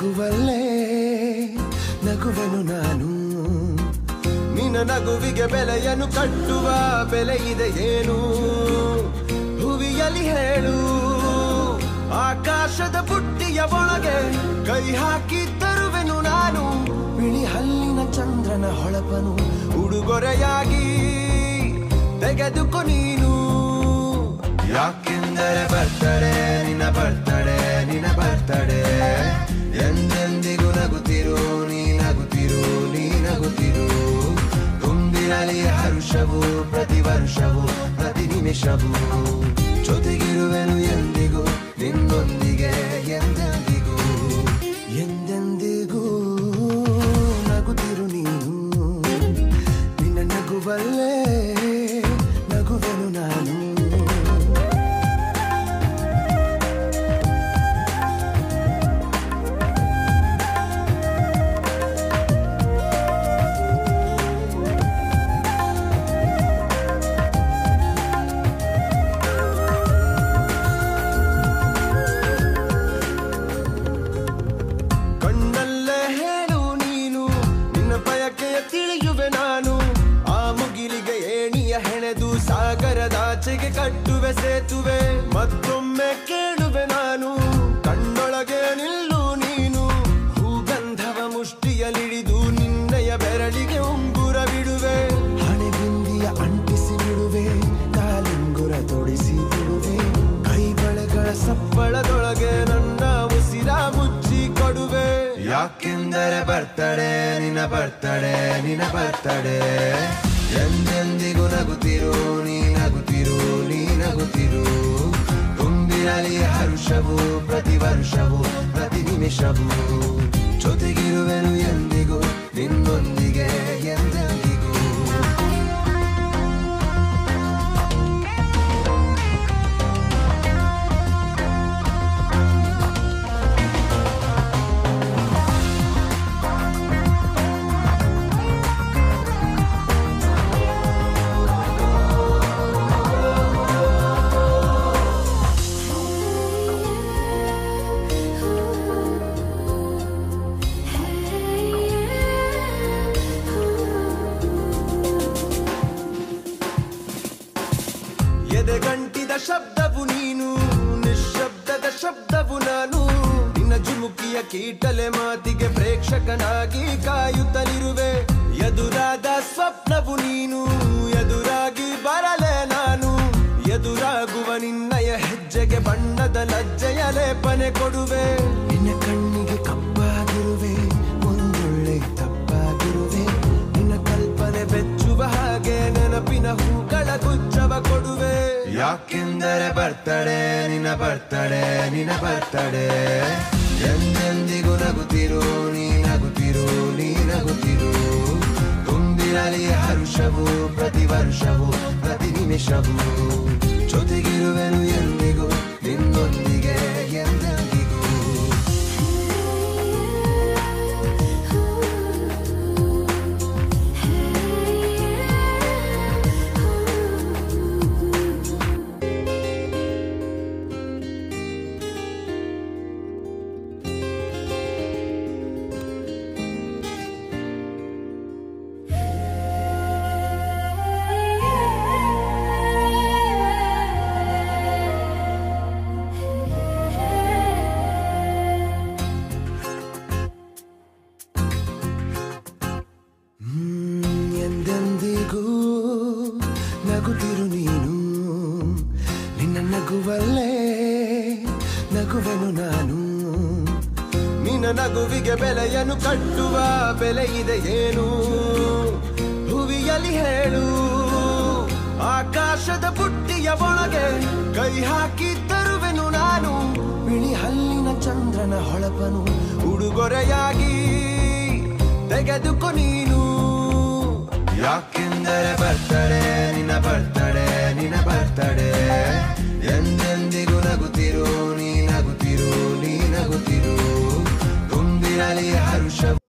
ನಗುವಲ್ಲೇ ನಗುವೆನು ನಾನು ನಿನ್ನ ನಗುವಿಗೆ ಬೆಲೆಯನ್ನು ಕಟ್ಟುವ ಬೆಲೆ ಇದೆ ಏನು ಹುವಿಯಲ್ಲಿ ಹೇಳು ಆಕಾಶದ ಬುಟ್ಟಿಯ ಒಳಗೆ ಕೈ ಹಾಕಿ ತರುವೆನು ನಾನು ಬಿಳಿ ಹಲ್ಲಿನ ಚಂದ್ರನ ಹೊಳಪನು ಉಡುಗೊರೆಯಾಗಿ ತೆಗೆದುಕೊ ನೀನು ಯಾಕೆಂದರೆ ಬರ್ತಡೆ ನಿನ್ನ ಬರ್ತಡೆ ನಿನ್ನ ಬರ್ತಡೆ ಎಂದೆಂದಿಗೂ ನಗುತ್ತಿರು ನೀ ನಗುತ್ತಿರು ನೀ ನಗುತ್ತಿರು ತುಂಬಿರಲಿ ಹರುಷವು ಪ್ರತಿ ವರ್ಷವೂ ಪ್ರತಿ ನಿಮಿಷವೂ ಜೊತೆಗಿರುವೆನು ಎಂದಿಗೂ ನಿನ್ನೊಂದಿಗೆ ಎಂದೆಂದಿಗೂ ಎಂದೆಂದಿಗೂ ನಗುತ್ತಿರು ನೀನು ನಿನ್ನ ನಗುವಲ್ಲೇ ನಗುವೆನು ನಾನು ಕಣ್ಣಲ್ಲೇ ಹೇಳು ನೀನು ನಿನ್ನ ಬಯಕೆಯ ತಿಳಿಯುವೆ ನಾನು ಆ ಮುಗಿಲಿಗೆ ಏಣಿಯ ಹೆಣೆದು ಸಾಗರದಾಚೆಗೆ ಕಟ್ಟುವೆ ಸೇತುವೆ ಮತ್ತೊಮ್ಮೆ ಕೇಳುವೆ ನಾನು ಕಣ್ಣೊಳಗೆ ನಿಲ್ಲು ನೀನು ಹೂಗಂಧವ ಮುಷ್ಟಿಯಲಿಡಿದು ನಿನ್ನಯ ಬೆರಳಿಗೆ ಉಂಗುರ ಬಿಡುವೆ ಹಣೆ ಬಿಂದಿಯ ಅಂಟಿಸಿ ಬಿಡುವೆ ಕಾಲಿಂಗುರ ತೊಡಿಸಿ ಬಿಡುವೆ ಕೈ ಬಳೆಗಳ ಸಪ್ಪಳದೊಳಗೆ ನನ್ನ ಉಸಿರ ಮುಚ್ಚಿ ಕೊಡುವೆ ಯಾಕೆಂದರೆ ಬರ್ತಡೆ ನಿನ್ನ ಬರ್ತಡೆ ನಿನ್ನ ಬರ್ತಡೆ ಎಂದೆಂದಿಗೂ ನಗುತ್ತಿರು ನೀ ನಗುತ್ತಿರು ನೀ ನಗುತ್ತಿರು ತುಂಬಿರಲಿ ಹರುಷವು ಪ್ರತಿ ವರ್ಷವೂ ಪ್ರತಿ ನಿಮಿಷವೂ ಜೊತೆಗಿರುವೆನು ಎಂದಿಗೂ ನಿನ್ನೊಂದಿಗೆ ಎಂದೆಂದಿಗೂ ಎದೆಗಂಟಿದ ಶಬ್ದವು ನೀನು ನಿಶ್ಶಬ್ದದ ಶಬ್ದವು ನಾನು ನಿನ್ನ ಜುಮುಕಿಯ ಕೀಟಲೆ ಮಾತಿಗೆ ಪ್ರೇಕ್ಷಕನಾಗಿ ಕಾಯುತ್ತಲಿರುವೆ ಎದುರಾದ ಸ್ವಪ್ನವು ನೀನು ಎದುರಾಗಿ ಬರಲೆ ನಾನು ಎದುರಾಗುವ ನಿನ್ನಯ ಹೆಜ್ಜೆಗೆ ಬಣ್ಣದ ಲಜ್ಜೆಯ ಲೇಪನೆ ಕೊಡುವೆ ನಿನ್ನ ಕಣ್ಣಿಗೆ ಕಪ್ಪಾಗಿರುವೆ ಒಂದೊಳ್ಳೆ ತಪ್ಪಾಗಿರುವೆ ನಿನ್ನ ಕಲ್ಪನೆ ಬೆಚ್ಚುವ ಹಾಗೆ ನೆನಪಿನ ಹೂಗಳ ಗುಚ್ಚವ ಕೊಡುವೆ ಯಾಕೆಂದರೆ ಬರ್ತಡೆ ನಿನ್ನ ಬರ್ತಡೆ ನಿನ್ನ ಬರ್ತಡೆ ಎಂದೆಂದಿಗೂ ನಗುತ್ತಿರು ನೀ ನಗುತ್ತಿರು ನೀ ನಗುತ್ತಿರು ತುಂಬಿರಲಿ ಹರುಷವು ಪ್ರತಿ ವರ್ಷವೂ ಪ್ರತಿ ನಿಮಿಷವೂ ಜೊತೆಗಿರುವೆನು ಎಂದಿಗೂ ನಿನ್ನೊಂದಿಗೆ ಎಂದೆಂದಿಗೂ ಹ್ಮ್, ಎಂದೆಂದಿಗೂ ನಗುತ್ತಿರು ನೀನು ನಿನ್ನ ನಗುವಲ್ಲೇ ನಗುವೆನು ನಾನು ನಿನ್ನ ನಗುವಿಗೆ ಬೆಲೆಯನ್ನು ಕಟ್ಟುವ ಬೆಲೆ ಇದೆ ಏನು ಹುವಿಯಲ್ಲಿ ಹೇಳು ಆಕಾಶದ ಬುಟ್ಟಿಯ ಒಳಗೆ ಕೈ ಹಾಕಿ ತರುವೆನು ನಾನು ಬಿಳಿ ಹಲ್ಲಿನ ಚಂದ್ರನ ಹೊಳಪನು ಉಡುಗೊರೆಯಾಗಿ ತೆಗೆದುಕೊ ನೀನು ಯಾಕೆಂದರೆ ಬರ್ತಡೆ ನಿನ್ನ ಬರ್ತಡೆ